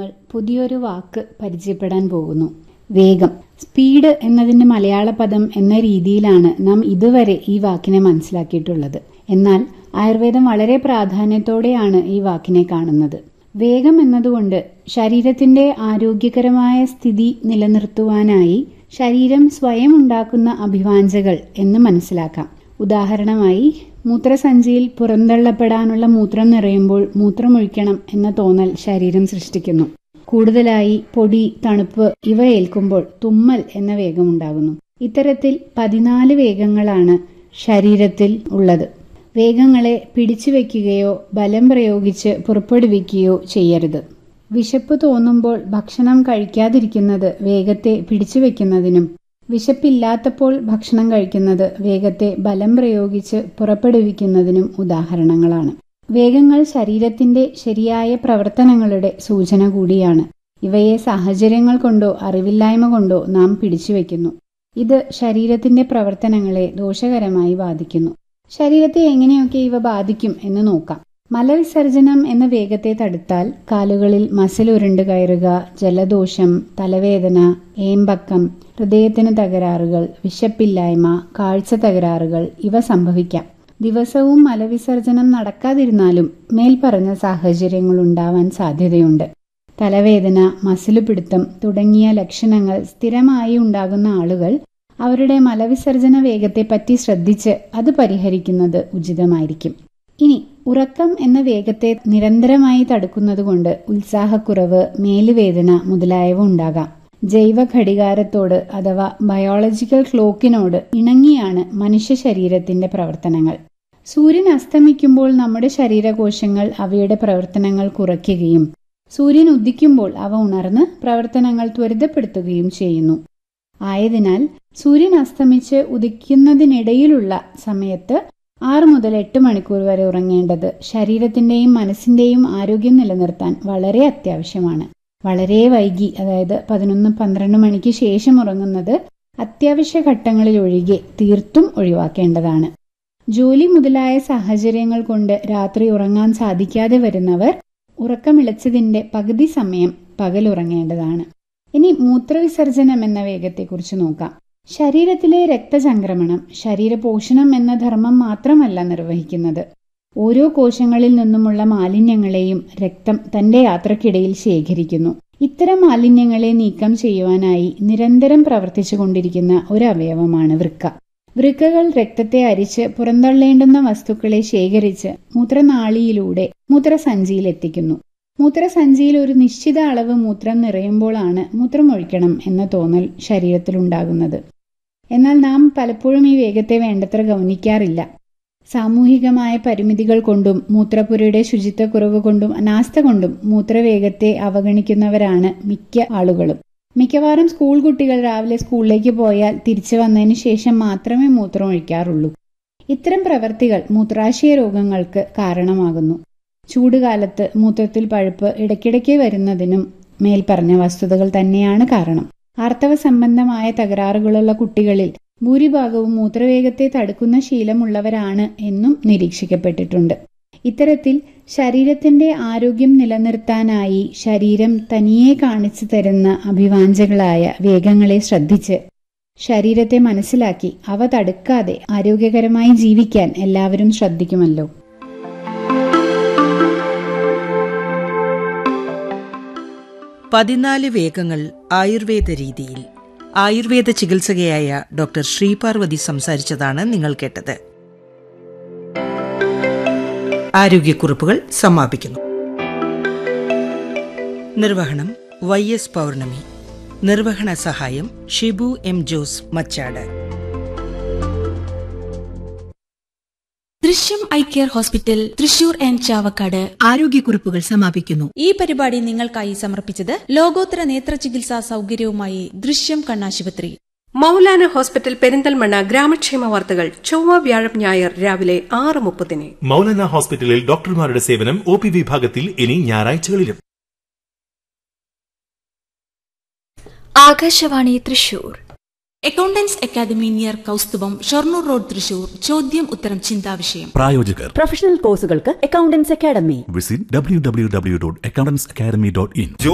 നമ്മൾ പുതിയൊരു വാക്ക് പരിചയപ്പെടാൻ പോകുന്നു വേഗം സ്പീഡ് എന്നതിന്റെ മലയാള പദം എന്ന രീതിയിലാണ് നാം ഇതുവരെ ഈ വാക്കിനെ മനസ്സിലാക്കിയിട്ടുള്ളത് എന്നാൽ ആയുർവേദം വളരെ പ്രാധാന്യത്തോടെയാണ് ഈ വാക്കിനെ കാണുന്നത് വേഗം എന്നതുകൊണ്ട് ശരീരത്തിന്റെ ആരോഗ്യകരമായ സ്ഥിതി നിലനിർത്തുവാനായി ശരീരം സ്വയം ഉണ്ടാക്കുന്ന അഭിവാഞ്ചകൾ എന്ന് മനസ്സിലാക്കാം ഉദാഹരണമായി മൂത്രസഞ്ചിയിൽ പുറന്തള്ളപ്പെടാനുള്ള മൂത്രം നിറയുമ്പോൾ മൂത്രമൊഴിക്കണം എന്ന തോന്നൽ ശരീരം സൃഷ്ടിക്കുന്നു കൂടുതലായി പൊടി തണുപ്പ് ഇവ ഏൽക്കുമ്പോൾ തുമ്മൽ എന്ന വേഗമുണ്ടാകുന്നു ഇത്തരത്തിൽ പതിനാല് വേഗങ്ങളാണ് ശരീരത്തിൽ ഉള്ളത് വേഗങ്ങളെ പിടിച്ചു വയ്ക്കുകയോ ബലം പ്രയോഗിച്ച് പുറപ്പെടുവിക്കുകയോ ചെയ്യരുത് വിശപ്പ് തോന്നുമ്പോൾ ഭക്ഷണം കഴിക്കാതിരിക്കുന്നത് വേഗത്തെ പിടിച്ചു വെക്കുന്നതിനും വിശപ്പില്ലാത്തപ്പോൾ ഭക്ഷണം കഴിക്കുന്നത് വേഗത്തെ ബലം പ്രയോഗിച്ച് പുറപ്പെടുവിക്കുന്നതിനും ഉദാഹരണങ്ങളാണ് വേഗങ്ങൾ ശരീരത്തിന്റെ ശരിയായ പ്രവർത്തനങ്ങളുടെ സൂചന കൂടിയാണ് ഇവയെ സാഹചര്യങ്ങൾ കൊണ്ടോ അറിവില്ലായ്മ കൊണ്ടോ നാം പിടിച്ചുവെക്കുന്നു ഇത് ശരീരത്തിന്റെ പ്രവർത്തനങ്ങളെ ദോഷകരമായി ബാധിക്കുന്നു ശരീരത്തെ എങ്ങനെയൊക്കെ ഇവ ബാധിക്കും എന്ന് നോക്കാം മലവിസർജനം എന്ന വേഗത്തെ തടുത്താൽ കാലുകളിൽ മസിൽ ഉരുണ്ട് കയറുക ജലദോഷം തലവേദന ഏമ്പക്കം ഹൃദയത്തിന് തകരാറുകൾ വിശപ്പില്ലായ്മ കാഴ്ച തകരാറുകൾ ഇവ സംഭവിക്കാം ദിവസവും മലവിസർജനം നടക്കാതിരുന്നാലും മേൽപ്പറഞ്ഞ സാഹചര്യങ്ങൾ ഉണ്ടാവാൻ സാധ്യതയുണ്ട് തലവേദന മസിലുപിടുത്തം തുടങ്ങിയ ലക്ഷണങ്ങൾ സ്ഥിരമായി ഉണ്ടാകുന്ന ആളുകൾ അവരുടെ മലവിസർജന വേഗത്തെപ്പറ്റി ശ്രദ്ധിച്ച് അത് പരിഹരിക്കുന്നത് ഉചിതമായിരിക്കും ഇനി ഉറക്കം എന്ന വേഗത്തെ നിരന്തരമായി തടുക്കുന്നതുകൊണ്ട് ഉത്സാഹക്കുറവ് മേലുവേദന മുതലായവ ഉണ്ടാകാം ജൈവ ഘടികാരത്തോട് അഥവാ ബയോളജിക്കൽ ക്ലോക്കിനോട് ഇണങ്ങിയാണ് മനുഷ്യ ശരീരത്തിന്റെ പ്രവർത്തനങ്ങൾ സൂര്യൻ അസ്തമിക്കുമ്പോൾ നമ്മുടെ ശരീരകോശങ്ങൾ അവയുടെ പ്രവർത്തനങ്ങൾ കുറയ്ക്കുകയും സൂര്യൻ ഉദിക്കുമ്പോൾ അവ ഉണർന്ന് പ്രവർത്തനങ്ങൾ ത്വരിതപ്പെടുത്തുകയും ചെയ്യുന്നു ആയതിനാൽ സൂര്യൻ അസ്തമിച്ച് ഉദിക്കുന്നതിനിടയിലുള്ള സമയത്ത് ആറ് മുതൽ എട്ട് മണിക്കൂർ വരെ ഉറങ്ങേണ്ടത് ശരീരത്തിന്റെയും മനസ്സിന്റെയും ആരോഗ്യം നിലനിർത്താൻ വളരെ അത്യാവശ്യമാണ് വളരെ വൈകി അതായത് പതിനൊന്ന് പന്ത്രണ്ട് മണിക്ക് ശേഷം ഉറങ്ങുന്നത് അത്യാവശ്യ ഘട്ടങ്ങളിൽ ഒഴികെ തീർത്തും ഒഴിവാക്കേണ്ടതാണ് ജോലി മുതലായ സാഹചര്യങ്ങൾ കൊണ്ട് രാത്രി ഉറങ്ങാൻ സാധിക്കാതെ വരുന്നവർ ഉറക്കമിളച്ചതിന്റെ പകുതി സമയം പകൽ ഉറങ്ങേണ്ടതാണ് ഇനി മൂത്രവിസർജനം എന്ന വേഗത്തെക്കുറിച്ച് നോക്കാം ശരീരത്തിലെ രക്തചംക്രമണം ശരീരപോഷണം എന്ന ധർമ്മം മാത്രമല്ല നിർവഹിക്കുന്നത് ഓരോ കോശങ്ങളിൽ നിന്നുമുള്ള മാലിന്യങ്ങളെയും രക്തം തന്റെ യാത്രക്കിടയിൽ ശേഖരിക്കുന്നു ഇത്തരം മാലിന്യങ്ങളെ നീക്കം ചെയ്യുവാനായി നിരന്തരം പ്രവർത്തിച്ചു കൊണ്ടിരിക്കുന്ന ഒരു അവയവമാണ് വൃക്ക വൃക്കകൾ രക്തത്തെ അരിച്ച് പുറന്തള്ളേണ്ടുന്ന വസ്തുക്കളെ ശേഖരിച്ച് മൂത്രനാളിയിലൂടെ മൂത്രസഞ്ചിയിൽ എത്തിക്കുന്നു മൂത്രസഞ്ചിയിൽ ഒരു നിശ്ചിത അളവ് മൂത്രം നിറയുമ്പോഴാണ് മൂത്രമൊഴിക്കണം എന്ന തോന്നൽ ശരീരത്തിലുണ്ടാകുന്നത് എന്നാൽ നാം പലപ്പോഴും ഈ വേഗത്തെ വേണ്ടത്ര ഗൗനിക്കാറില്ല സാമൂഹികമായ പരിമിതികൾ കൊണ്ടും മൂത്രപ്പുരയുടെ ശുചിത്വക്കുറവ് കൊണ്ടും അനാസ്ഥ കൊണ്ടും മൂത്രവേഗത്തെ അവഗണിക്കുന്നവരാണ് മിക്ക ആളുകളും മിക്കവാറും സ്കൂൾ കുട്ടികൾ രാവിലെ സ്കൂളിലേക്ക് പോയാൽ തിരിച്ചു വന്നതിന് ശേഷം മാത്രമേ മൂത്രം ഒഴിക്കാറുള്ളൂ ഇത്തരം പ്രവർത്തികൾ മൂത്രാശയ രോഗങ്ങൾക്ക് കാരണമാകുന്നു ചൂടുകാലത്ത് മൂത്രത്തിൽ പഴുപ്പ് ഇടയ്ക്കിടയ്ക്ക് വരുന്നതിനും മേൽപ്പറഞ്ഞ വസ്തുതകൾ തന്നെയാണ് കാരണം ആർത്തവ സംബന്ധമായ തകരാറുകളുള്ള കുട്ടികളിൽ ഭൂരിഭാഗവും മൂത്രവേഗത്തെ തടുക്കുന്ന ശീലമുള്ളവരാണ് എന്നും നിരീക്ഷിക്കപ്പെട്ടിട്ടുണ്ട് ഇത്തരത്തിൽ ശരീരത്തിന്റെ ആരോഗ്യം നിലനിർത്താനായി ശരീരം തനിയെ കാണിച്ചു തരുന്ന അഭിവാഞ്ചകളായ വേഗങ്ങളെ ശ്രദ്ധിച്ച് ശരീരത്തെ മനസ്സിലാക്കി അവ തടുക്കാതെ ആരോഗ്യകരമായി ജീവിക്കാൻ എല്ലാവരും ശ്രദ്ധിക്കുമല്ലോ പതിനാല് വേഗങ്ങൾ ആയുർവേദ രീതിയിൽ ആയുർവേദ ചികിത്സകയായ ഡോക്ടർ ശ്രീപാർവതി സംസാരിച്ചതാണ് നിങ്ങൾ കേട്ടത് ആരോഗ്യക്കുറിപ്പുകൾ സമാപിക്കുന്നു നിർവഹണം വൈ എസ് പൗർണമി നിർവഹണ സഹായം Shibu M Jose Machad Drishyam eye care hospital Thrissur and Chavakkad ആരോഗ്യക്കുറിപ്പുകൾ സമാപിക്കുന്നു ഈ പരിപാടി നിങ്ങൾക്കായി സമർപ്പിച്ചത് ലോകോത്തര നേത്ര ചികിത്സാ സൗകര്യവുമായി ദൃശ്യം കണ്ണാശുപത്രി മൗലാന ഹോസ്പിറ്റൽ പെരിന്തൽമണ്ണ ഗ്രാമക്ഷേമ വാർത്തകൾ ചൊവ്വ വ്യാഴം ഞായർ രാവിലെ ആറ് മുപ്പതിന് മൗലാന ഹോസ്പിറ്റലിൽ ഡോക്ടർമാരുടെ സേവനം ഒ പി വിഭാഗത്തിൽ ഇനി ഞായറാഴ്ചകളിലും Akashvani Thrissur accountants academy near Kausthubham Shoranur road Thrissur ചോദ്യം ഉത്തരം ചിന്താവിഷയം പ്രായോജകർ പ്രൊഫഷണൽ കോഴ്സുകൾക്ക് accountants academy visit W W W dot accountants academy dot in